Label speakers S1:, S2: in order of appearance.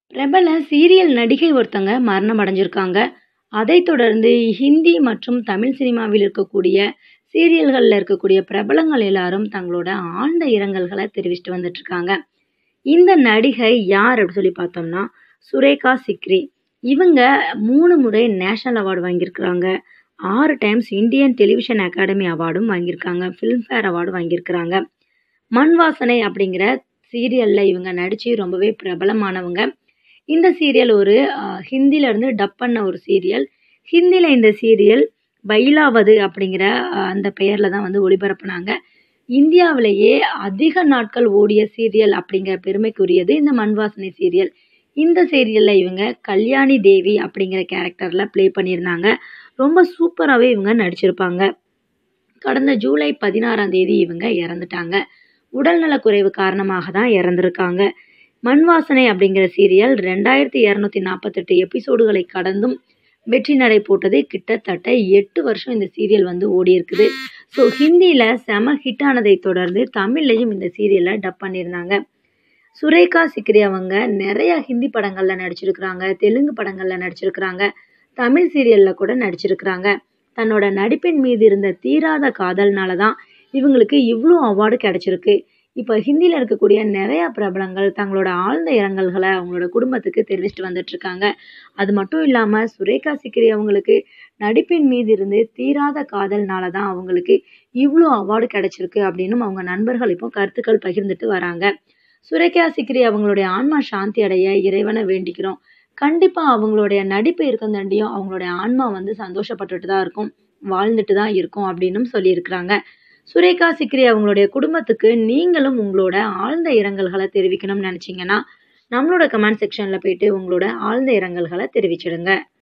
S1: பிரபல சீரியல் நடிகை ஒருத்தங்க மரணம் அடைஞ்சிருக்காங்க. அதைத் தொடர்ந்து ஹிந்தி மற்றும் தமிழ் சினிமாவில் இருக்கக்கூடிய சீரியல்கள்ல இருக்கக்கூடிய பிரபலங்கள் எல்லாரும் தங்களோட ஆழ்ந்த இரங்கல்கள தெரிவிச்சுட்டு வந்துட்டு இருக்காங்க. இந்த நடிகை யார் அப்படின்னு சொல்லி பார்த்தோம்னா, சுரேகா சிக்ரி. இவங்க 3 முறை நேஷனல் அவார்ட் வாங்கியிருக்கிறாங்க. 6 டைம்ஸ் இந்தியன் டெலிவிஷன் அகாடமி அவார்டும் வாங்கியிருக்காங்க. ஃபிலிம்ஃபேர் அவார்டு வாங்கியிருக்கிறாங்க. மண் வாசனை அப்படிங்கிற சீரியல்ல இவங்க நடிச்சு ரொம்பவே பிரபலமானவங்க. இந்த சீரியல் ஒரு அ ஹிந்தில இருந்து டப் பண்ண ஒரு சீரியல். ஹிந்தில இந்த சீரியல் பைலாவது அப்படிங்கிற அ அந்த பெயர்ல தான் வந்து ஒளிபரப்புனாங்க. இந்தியாவிலேயே அதிக நாட்கள் ஓடிய சீரியல் அப்படிங்கிற பெருமைக்குரியது இந்த மண் வாசனை சீரியல். இந்த சீரியல்ல இவங்க கல்யாணி தேவி அப்படிங்கிற கேரக்டர்ல ப்ளே பண்ணியிருந்தாங்க. ரொம்ப சூப்பராவே இவங்க நடிச்சிருப்பாங்க. கடந்த ஜூலை 16ஆம் தேதி இவங்க இறந்துட்டாங்க. உடல்நலக் குறைவு காரணமாக தான் இறந்திருக்காங்க. மண் வாசனை அப்படிங்கிற சீரியல் 2248 எபிசோடுகளை கடந்தும் வெற்றி நடை போட்டது. கிட்டத்தட்ட 8 வருஷம் இந்த சீரியல் வந்து ஓடியிருக்குது. ஸோ ஹிந்தில செம ஹிட் ஆனதைத் தொடர்ந்து தமிழ்லயும் இந்த சீரியல டப் பண்ணியிருந்தாங்க. சுரேகா சிக்ரி அவங்க நெறைய ஹிந்தி படங்கள்ல நடிச்சிருக்கிறாங்க. தெலுங்கு படங்கள்ல நடிச்சிருக்கிறாங்க. தமிழ் சீரியல்ல கூட நடிச்சிருக்கிறாங்க. தன்னோட நடிப்பின் மீது இருந்த தீராத காதல்னால தான் இவங்களுக்கு இவ்ளோ அவார்டு கிடைச்சிருக்கு. இப்ப ஹிந்தில இருக்கக்கூடிய நெறைய பிரபலங்கள் தங்களோட ஆழ்ந்த இரங்கல்கள அவங்களோட குடும்பத்துக்கு தெரிவிச்சுட்டு வந்துட்டு இருக்காங்க. அது மட்டும் இல்லாம சுரேகா சிக்ரி அவங்களுக்கு நடிப்பின் மீது இருந்து தீராத காதல்னால தான் அவங்களுக்கு இவ்ளோ அவார்டு கிடைச்சிருக்கு அப்படின்னும் அவங்க நண்பர்கள் இப்போ கருத்துக்கள் பகிர்ந்துட்டு வராங்க. சுரேகா சிக்ரி அவங்களுடைய ஆன்மா சாந்தி அடைய இறைவன வேண்டிக்கிறோம். கண்டிப்பா அவங்களுடைய நடிப்பு இருக்கந்தாண்டியும் அவங்களுடைய ஆன்மா வந்து சந்தோஷப்பட்டுட்டு தான் இருக்கும். வாழ்ந்துட்டு தான் இருக்கும் அப்படின்னும் சொல்லியிருக்கிறாங்க. சுரேகா சிக்ரி அவங்களுடைய குடும்பத்துக்கு நீங்களும் உங்களோட ஆழ்ந்த இரங்கல்கள தெரிவிக்கணும்னு நினைச்சீங்கன்னா, நம்மளோட கமெண்ட் செக்ஷன்ல போயிட்டு உங்களோட ஆழ்ந்த இரங்கல்கள தெரிவிச்சிடுங்க.